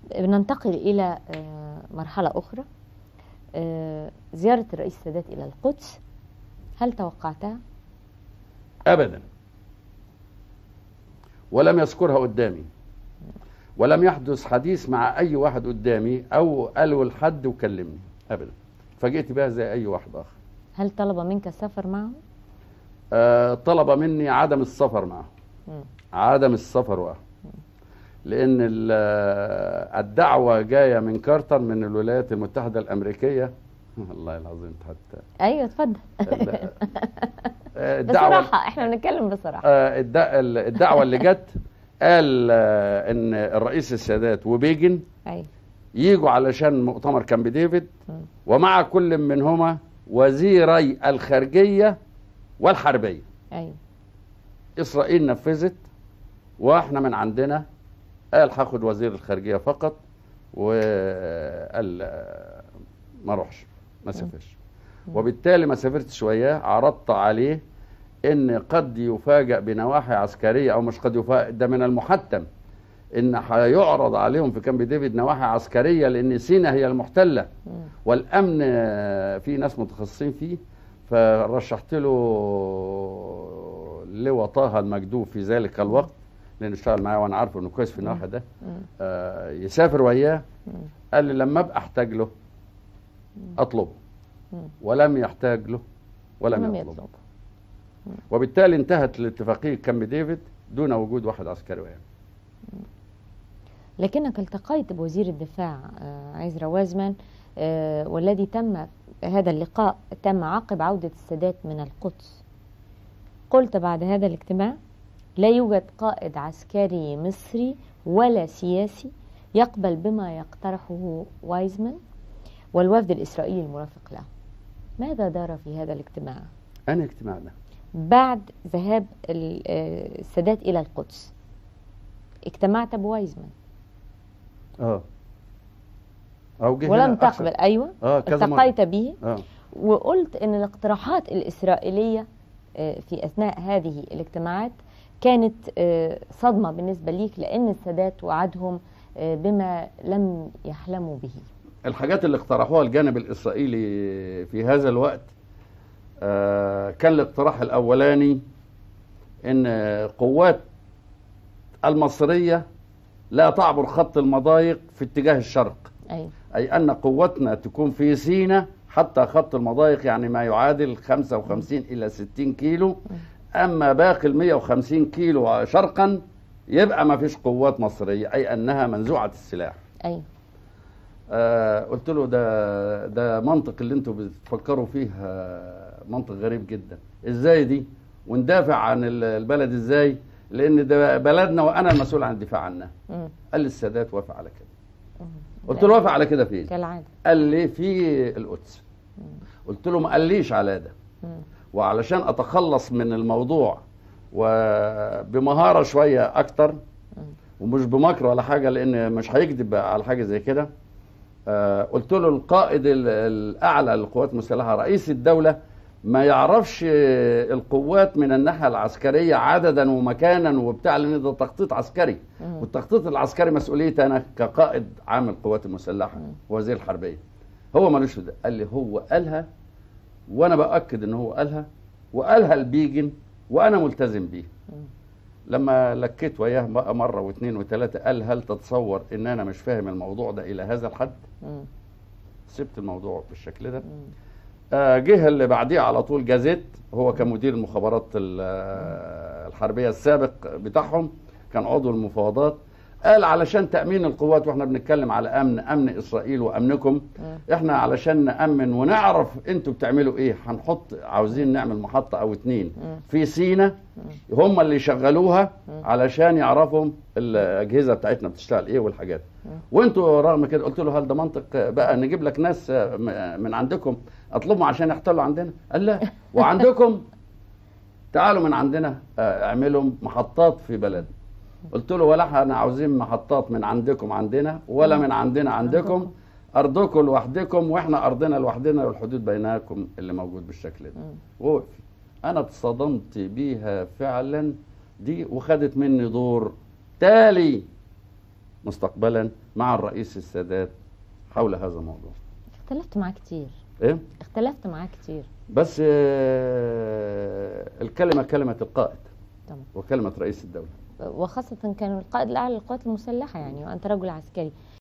بننتقل إلى آه، مرحلة أخرى آه، زيارة الرئيس السادات إلى القدس هل توقعتها؟ ابدا ولم يذكرها قدامي ولم يحدث حديث مع اي واحد قدامي او قالوا لحد وكلمني ابدا فجئت بها زي اي واحد اخر هل طلب منك السفر معه؟ آه، طلب مني عدم السفر معه مم. عدم السفر معه لان ال- آه، الدعوه جايه من كارتر من الولايات المتحده الامريكيه الله العظيم حتى أيوة اتفضل ال- آه، الدعوه بصراحة احنا بنتكلم بصراحة آه، الد- ال- الدعوه اللي جت قال آه، ان الرئيس السادات وبيجن أيوة يجوا علشان مؤتمر كامب ديفيد مم. ومع كل منهما وزيري الخارجيه والحربيه أيوة اسرائيل نفذت واحنا من عندنا قال هاخد وزير الخارجيه فقط وقال آه، ما اروحش ما سافرش وبالتالي ما سافرتش وياه عرضت عليه ان قد يفاجأ بنواحي عسكريه او مش قد يفاجأ ده من المحتم ان هيعرض عليهم في كامب ديفيد نواحي عسكريه لان سينا هي المحتله مم. والامن آه، في ناس متخصصين فيه فرشحت له لواء طه المجدوب في ذلك الوقت لانه اشتغل معايا وانا عارفه انه كويس في الناحيه ده مم. آه، يسافر وياه مم. قال لي لما ابقى احتاج له اطلبه مم. ولم يحتاج له ولم لم يطلبه يطلب وبالتالي انتهت الاتفاقيه كامب ديفيد دون وجود واحد عسكري وياه لكنك التقيت بوزير الدفاع آه، عزرا وازمان آه، والذي تم هذا اللقاء تم عقب عودة السادات من القدس قلت بعد هذا الاجتماع لا يوجد قائد عسكري مصري ولا سياسي يقبل بما يقترحه وايزمان والوفد الإسرائيلي المرافق له ماذا دار في هذا الاجتماع انا اجتماع ده بعد ذهاب ال- آه، السادات إلى القدس اجتمعت بوايزمان اه او جه ولم هنا أكثر. تقبل أيوة اه كذا مرة. التقيت به اه وقلت ان الاقتراحات الاسرائيليه آه، في اثناء هذه الاجتماعات كانت آه، صدمه بالنسبه ليك لان السادات وعدهم آه، بما لم يحلموا به الحاجات اللي اقترحوها الجانب الاسرائيلي في هذا الوقت آه، كان الاقتراح الاولاني ان قوات المصريه لا تعبر خط المضايق في اتجاه الشرق ايوه اي ان قوتنا تكون في سينا حتى خط المضايق يعني ما يعادل 55 الى 60 كيلو اما باقي ال 150 كيلو شرقا يبقى ما فيش قوات مصريه اي انها منزوعه السلاح ايوه آه قلت له ده ده منطق اللي انتوا بتفكروا فيه آه، منطق غريب جدا ازاي دي وندافع عن ال- البلد ازاي لان ده بلدنا وانا المسؤول عن الدفاع عنها مم. قال لي السادات وافق على كده مم. قلت له وافق على كده فين كالعاده قال لي في القدس قلت له ما قاليش على ده مم. وعلشان اتخلص من الموضوع وبمهاره شويه اكتر ومش بمكر ولا حاجه لان مش هيكذب على حاجه زي كده آه، قلت له القائد ال- الاعلى للقوات المسلحه رئيس الدوله ما يعرفش آه، القوات من الناحيه العسكريه عددا ومكانا وبتاع لان ده تخطيط عسكري مم. والتخطيط العسكري مسؤوليتي انا كقائد عام القوات المسلحه وزير الحربيه هو ملوش في ده قال لي هو قالها وانا باكد ان هو قالها وقالها البيجن وانا ملتزم بيه لما لكيت وياه بقى مره واثنين وثلاثه قال هل تتصور ان انا مش فاهم الموضوع ده الى هذا الحد مم. سبت الموضوع بالشكل ده مم. آه، جه اللي بعديه على طول جازيت هو كمدير المخابرات ال- آه، الحربيه السابق بتاعهم كان عضو المفاوضات قال علشان تامين القوات واحنا بنتكلم على امن امن اسرائيل وامنكم مم. احنا علشان نامن ونعرف انتوا بتعملوا ايه هنحط عاوزين نعمل محطه او اتنين مم. في سينا هم اللي يشغلوها علشان يعرفوا الاجهزه بتاعتنا بتشتغل ايه والحاجات وانتوا رغم كده قلت له هل ده منطق بقى نجيب لك ناس م- من عندكم اطلبهم عشان يحتلوا عندنا قال لا وعندكم تعالوا من عندنا آه، اعملوا محطات في بلد قلت له ولا احنا عاوزين محطات من عندكم عندنا ولا من عندنا عندكم ارضكم لوحدكم واحنا ارضنا لوحدنا والحدود بينكم اللي موجود بالشكل ده وقف انا اتصدمت بيها فعلا دي وخدت مني دور تالي مستقبلا مع الرئيس السادات حول هذا الموضوع اختلفت معاه كتير ايه اختلفت معاه كتير بس آه، الكلمه كلمه القائد طبعا وكلمه رئيس الدوله وخاصة كان القائد الأعلى للقوات المسلحة يعني وأنت رجل عسكري